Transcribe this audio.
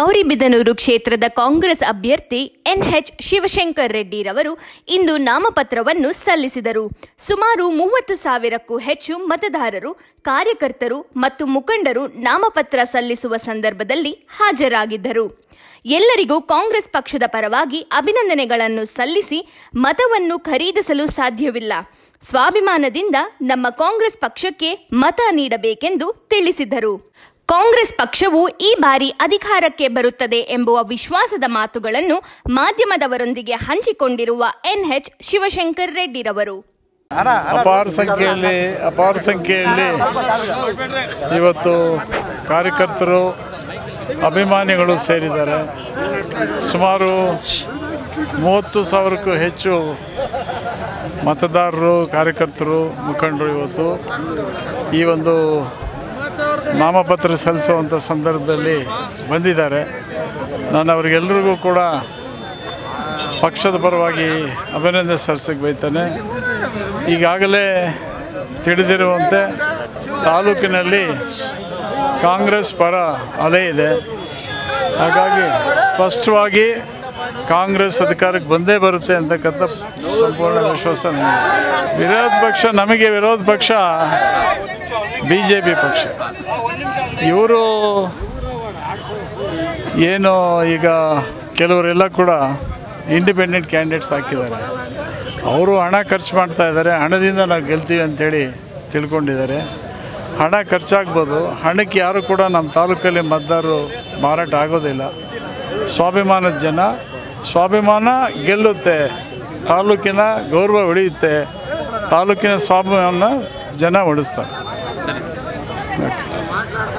ಗೌರಿಬಿದನೂರು ಕ್ಷೇತ್ರದ ಕಾಂಗ್ರೆಸ್ ಅಭ್ಯರ್ಥಿ ಎನ್ಎಚ್ ಶಿವಶಂಕರ್ ರೆಡ್ಡಿರವರು ಇಂದು ನಾಮಪತ್ರವನ್ನು ಸಲ್ಲಿಸಿದರು ಸುಮಾರು ಮೂವತ್ತು ಸಾವಿರಕ್ಕೂ ಹೆಚ್ಚು ಮತದಾರರು ಕಾರ್ಯಕರ್ತರು ಮತ್ತು ಮುಖಂಡರು ನಾಮಪತ್ರ ಸಲ್ಲಿಸುವ ಸಂದರ್ಭದಲ್ಲಿ ಹಾಜರಾಗಿದ್ದರು ಎಲ್ಲರಿಗೂ ಕಾಂಗ್ರೆಸ್ ಪಕ್ಷದ ಪರವಾಗಿ ಅಭಿನಂದನೆಗಳನ್ನು ಸಲ್ಲಿಸಿ ಮತವನ್ನು ಖರೀದಿಸಲು ಸಾಧ್ಯವಿಲ್ಲ ಸ್ವಾಭಿಮಾನದಿಂದ ನಮ್ಮ ಕಾಂಗ್ರೆಸ್ ಪಕ್ಷಕ್ಕೆ ಮತ ನೀಡಬೇಕೆಂದು ತಿಳಿಸಿದರು ಕಾಂಗ್ರೆಸ್ ಪಕ್ಷವು ಈ ಬಾರಿ ಅಧಿಕಾರಕ್ಕೆ ಬರುತ್ತದೆ ಎಂಬುವ ವಿಶ್ವಾಸದ ಮಾತುಗಳನ್ನು ಮಾಧ್ಯಮದವರೊಂದಿಗೆ ಹಂಚಿಕೊಂಡಿರುವ ಎನ್ಎಚ್ ಶಿವಶಂಕರ್ ರೆಡ್ಡಿರವರು ಅಪಾರ ಸಂಖ್ಯೆಯಲ್ಲಿ ಅಪಾರ ಸಂಖ್ಯೆಯಲ್ಲಿ ಇವತ್ತು ಕಾರ್ಯಕರ್ತರು ಅಭಿಮಾನಿಗಳು ಸೇರಿದ್ದಾರೆ ಸುಮಾರು ಮೂವತ್ತು ಸಾವಿರಕ್ಕೂ ಹೆಚ್ಚು ಮತದಾರರು ಕಾರ್ಯಕರ್ತರು ಮುಖಂಡರು ಇವತ್ತು ಈ ಒಂದು ನಾಮಪತ್ರ ಸಲ್ಲಿಸುವಂಥ ಸಂದರ್ಭದಲ್ಲಿ ಬಂದಿದ್ದಾರೆ ನಾನು ಅವರಿಗೆಲ್ಲರಿಗೂ ಕೂಡ ಪಕ್ಷದ ಪರವಾಗಿ ಅಭಿನಂದನೆ ಸಲ್ಲಿಸಕ್ಕೆ ಬಯತೇನೆ ಈಗಾಗಲೇ ತಿಳಿದಿರುವಂತೆ ತಾಲೂಕಿನಲ್ಲಿ ಕಾಂಗ್ರೆಸ್ ಪರ ಅಲೆ ಇದೆ ಹಾಗಾಗಿ ಸ್ಪಷ್ಟವಾಗಿ ಕಾಂಗ್ರೆಸ್ ಅಧಿಕಾರಕ್ಕೆ ಬಂದೇ ಬರುತ್ತೆ ಅಂತಕ್ಕಂಥ ಸಂಪೂರ್ಣ ವಿಶ್ವಾಸ ನನಗೆ ವಿರೋಧ ಪಕ್ಷ ನಮಗೆ ವಿರೋಧ ಪಕ್ಷ ಬಿ ಜೆ ಪಿ ಪಕ್ಷ ಇವರು ಏನು ಈಗ ಕೆಲವರೆಲ್ಲ ಕೂಡ ಇಂಡಿಪೆಂಡೆಂಟ್ ಕ್ಯಾಂಡಿಡೇಟ್ಸ್ ಹಾಕಿದ್ದಾರೆ ಅವರು ಹಣ ಖರ್ಚು ಮಾಡ್ತಾ ಇದ್ದಾರೆ ಹಣದಿಂದ ನಾವು ಗೆಲ್ತೀವಿ ಅಂತೇಳಿ ತಿಳ್ಕೊಂಡಿದ್ದಾರೆ ಹಣ ಖರ್ಚಾಗ್ಬೋದು ಹಣಕ್ಕೆ ಯಾರು ಕೂಡ ನಮ್ಮ ತಾಲೂಕಲ್ಲಿ ಮತದಾರರು ಮಾರಾಟ ಆಗೋದಿಲ್ಲ ಸ್ವಾಭಿಮಾನದ ಜನ ಸ್ವಾಭಿಮಾನ ಗೆಲ್ಲುತ್ತೆ ತಾಲೂಕಿನ ಗೌರವ ಉಳಿಯುತ್ತೆ ತಾಲೂಕಿನ ಸ್ವಾಭಿಮಾನ ಜನ ಉಳಿಸ್ತಾರೆ ಓಕೆ